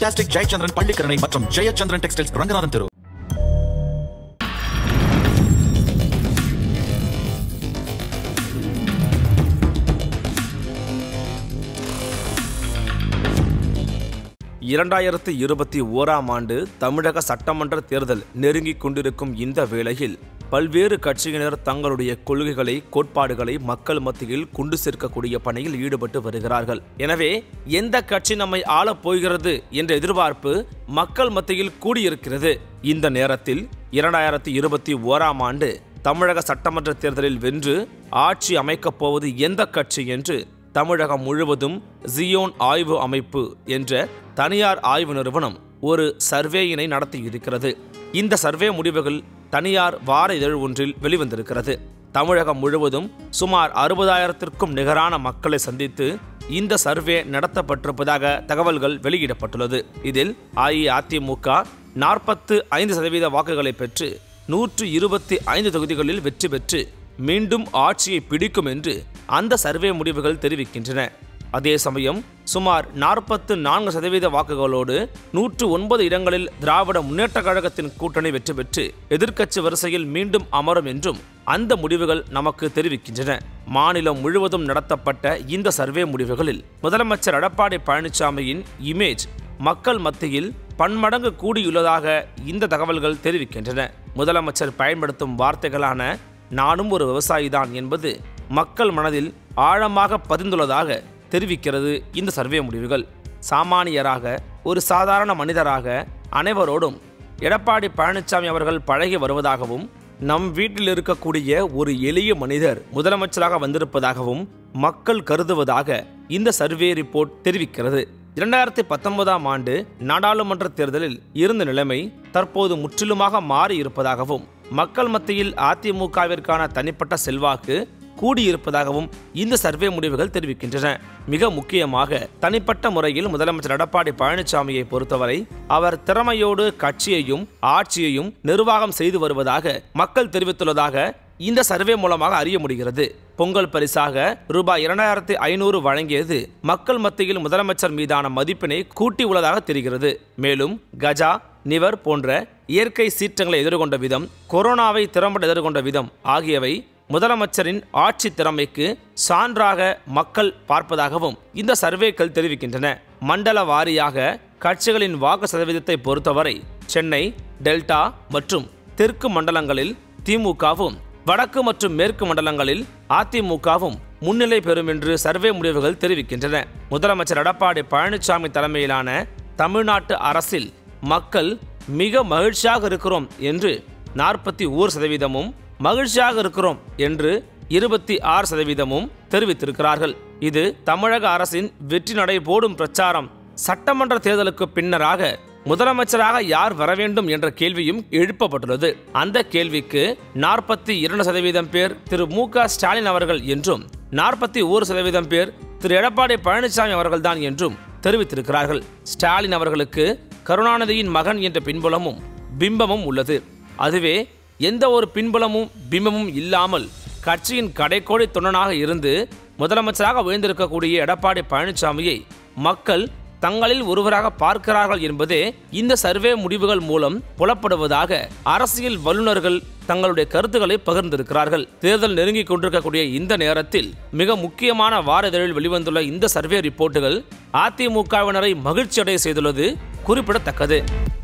fantastic Jayachandran Pallikaranai மற்றும் Jayachandran textiles Ranganathan தெரு இரண்டாயிரத்து இருபத்தி ஓராம் ஆண்டு தமிழக சட்டமன்ற தேர்தல் நெருங்கிக் கொண்டிருக்கும் இந்த வேளையில் பல்வேறு கட்சியினர் தங்களுடைய கொள்கைகளை கோட்பாடுகளை மக்கள் மத்தியில் கொண்டு சேர்க்கக்கூடிய பணியில் ஈடுபட்டு வருகிறார்கள் எனவே எந்த கட்சி நம்மை ஆளப் போகிறது என்ற எதிர்பார்ப்பு மக்கள் மத்தியில் கூடியிருக்கிறது இந்த நேரத்தில் இரண்டாயிரத்தி இருபத்தி ஓராம் ஆண்டு தமிழக சட்டமன்ற தேர்தலில் வென்று ஆட்சி அமைக்கப் போவது எந்த கட்சி என்று தமிழகம் முழுவதும் ஜியோன் ஆய்வு அமைப்பு என்ற தனியார் ஆய்வு நிறுவனம் ஒரு சர்வேயினை நடத்தியிருக்கிறது இந்த சர்வே முடிவுகள் தனியார் வார இதழ் ஒன்றில் வெளிவந்திருக்கிறது தமிழகம் முழுவதும் சுமார் அறுபதாயிரத்திற்கும் நிகரான மக்களை சந்தித்து இந்த சர்வே நடத்தப்பட்டிருப்பதாக தகவல்கள் வெளியிடப்பட்டுள்ளது இதில் அஇஅதிமுக நாற்பத்து ஐந்து சதவீத வாக்குகளை பெற்று நூற்று இருபத்தி ஐந்து தொகுதிகளில் வெற்றி பெற்று மீண்டும் ஆட்சியை பிடிக்கும் என்று அந்த சர்வே முடிவுகள் தெரிவிக்கின்றன அதே சமயம் சுமார் நாற்பத்து நான்கு சதவீத வாக்குகளோடு நூற்று ஒன்பது இடங்களில் திராவிட முன்னேற்ற கழகத்தின் கூட்டணி வெற்றி பெற்று எதிர்க்கட்சி வரிசையில் மீண்டும் அமரும் என்றும் அந்த முடிவுகள் நமக்கு தெரிவிக்கின்றன மாநிலம் முழுவதும் நடத்தப்பட்ட இந்த சர்வே முடிவுகளில் முதலமைச்சர் எடப்பாடி பழனிசாமியின் இமேஜ் மக்கள் மத்தியில் பன்மடங்கு கூடியுள்ளதாக இந்த தகவல்கள் தெரிவிக்கின்றன முதலமைச்சர் பயன்படுத்தும் வார்த்தைகளான நானும் ஒரு விவசாயிதான் என்பது மக்கள் மனதில் ஆழமாக பதிந்துள்ளதாக தெரிவிக்கிறது இந்த சர்வே முடிவுகள் சாமானியராக ஒரு சாதாரண மனிதராக அனைவரோடும் எடப்பாடி பழனிசாமி அவர்கள் பழகி வருவதாகவும் நம் வீட்டில் இருக்கக்கூடிய ஒரு எளிய மனிதர் முதலமைச்சராக வந்திருப்பதாகவும் மக்கள் கருதுவதாக இந்த சர்வே ரிப்போர்ட் தெரிவிக்கிறது இரண்டாயிரத்தி பத்தொன்பதாம் ஆண்டு நாடாளுமன்ற தேர்தலில் இருந்த நிலைமை தற்போது முற்றிலுமாக மாறி இருப்பதாகவும் மக்கள் மத்தியில் அதிமுகவிற்கான தனிப்பட்ட செல்வாக்கு கூடியிருப்பதாகவும் இந்த சர்வே முடிவுகள் தெரிவிக்கின்றன மிக முக்கியமாக தனிப்பட்ட முறையில் முதலமைச்சர் எடப்பாடி பழனிசாமியை பொறுத்தவரை அவர் திறமையோடு கட்சியையும் ஆட்சியையும் நிர்வாகம் செய்து வருவதாக மக்கள் தெரிவித்துள்ளதாக இந்த சர்வே மூலமாக அறிய முடிகிறது பொங்கல் பரிசாக ரூபாய் இரண்டாயிரத்தி ஐநூறு வழங்கியது மக்கள் மத்தியில் முதலமைச்சர் மீதான மதிப்பினை கூட்டி உள்ளதாக தெரிகிறது மேலும் கஜா நிவர் போன்ற இயற்கை சீற்றங்களை எதிர்கொண்ட விதம் கொரோனாவை திறம்பட எதிர்கொண்ட விதம் ஆகியவை முதலமைச்சரின் ஆட்சி திறமைக்கு சான்றாக மக்கள் பார்ப்பதாகவும் இந்த சர்வேக்கள் தெரிவிக்கின்றன மண்டல வாரியாக கட்சிகளின் வாக்கு சதவீதத்தை பொறுத்தவரை சென்னை டெல்டா மற்றும் தெற்கு மண்டலங்களில் திமுகவும் வடக்கு மற்றும் மேற்கு மண்டலங்களில் அதிமுகவும் முன்னிலை பெறும் என்று சர்வே முடிவுகள் தெரிவிக்கின்றன முதலமைச்சர் எடப்பாடி பழனிசாமி தலைமையிலான தமிழ்நாட்டு அரசில் மக்கள் மிக மகிழ்ச்சியாக இருக்கிறோம் என்று நாற்பத்தி ஓர் சதவீதமும் மகிழ்ச்சியாக இருக்கிறோம் என்று இருபத்தி ஆறு சதவீதமும் தெரிவித்திருக்கிறார்கள் இது தமிழக அரசின் வெற்றி நடை போடும் பிரச்சாரம் சட்டமன்ற தேர்தலுக்கு பின்னராக முதலமைச்சராக யார் வர வேண்டும் என்ற கேள்வியும் எழுப்பப்பட்டுள்ளது அந்த கேள்விக்கு நாற்பத்தி இரண்டு சதவீதம் பேர் திரு மு க ஸ்டாலின் அவர்கள் என்றும் நாற்பத்தி ஓரு சதவீதம் பேர் திரு எடப்பாடி பழனிசாமி அவர்கள்தான் என்றும் தெரிவித்திருக்கிறார்கள் ஸ்டாலின் அவர்களுக்கு கருணாநிதியின் மகன் என்ற பின்புலமும் பிம்பமும் உள்ளது அதுவே எந்த ஒரு பின்புலமும் பிம்பமும் இல்லாமல் கட்சியின் கடைக்கோடி தொண்டனாக இருந்து முதலமைச்சராக உயர்ந்திருக்கக்கூடிய எடப்பாடி பழனிசாமியை மக்கள் தங்களில் ஒருவராக பார்க்கிறார்கள் என்பதே இந்த சர்வே முடிவுகள் மூலம் புலப்படுவதாக அரசியல் வல்லுநர்கள் தங்களுடைய கருத்துக்களை பகிர்ந்திருக்கிறார்கள் தேர்தல் நெருங்கிக் கொண்டிருக்கக்கூடிய இந்த நேரத்தில் மிக முக்கியமான வார இதழில் வெளிவந்துள்ள இந்த சர்வே ரிப்போர்ட்டுகள் அதிமுகவினரை மகிழ்ச்சியடைய செய்துள்ளது குறிப்பிடத்தக்கது